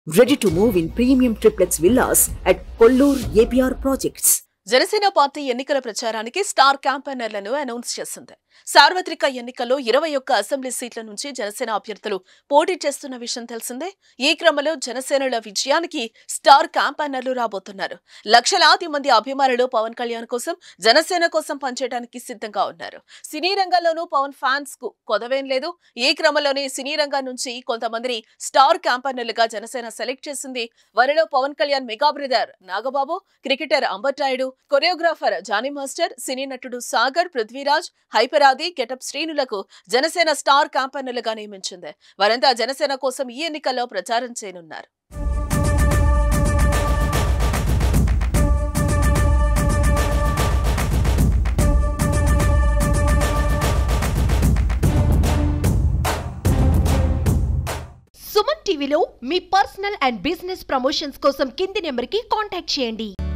Ready to move in premium triplex villas at Kollur APR Projects. Janasena party ఎన్నికల ప్రచారానికి star క్యాంపెయినర్లను announce చేసింది సార్వత్రిక ఎన్నికల్లో ఇరవై ఒక్క అసెంబ్లీ సీట్ల నుంచి జనసేన అభ్యర్థులు పోటీ చేస్తున్న విషయం తెలిసిందే ఈ క్రమంలో జనసేనల విజయానికి స్టార్ క్యాంపెయినర్లు రాబోతున్నారు లక్షలాది మంది అభిమానులు పవన్ కళ్యాణ్ కోసం జనసేన కోసం పనిచేయడానికి సిద్ధంగా ఉన్నారు సినీ రంగంలోనూ పవన్ ఫ్యాన్స్ కు కొదవేం లేదు ఈ క్రమంలోనే సినీ రంగం నుంచి కొంతమందిని స్టార్ క్యాంపెయినర్లుగా జనసేన సెలెక్ట్ చేసింది వారిలో Pawan Kalyan mega brother Nagababu cricketer Ambati Rayudu choreographer Johnny master cine నటుడు సాగర్ పృథ్వీరాజ్ హైపరాది గెటప్ శ్రీనులకు జనసేన స్టార్ క్యాంపెయినర్లుగా నియమించింది వారంతా జనసేన కోసం ఈ ఎన్నికల్లో ప్రచారం చేయనున్నారు సుమన్ టీవీలో మీ పర్సనల్ అండ్ బిజినెస్ ప్రమోషన్స్ కోసం కింది నెంబర్కి కాంటాక్ట్ చేయండి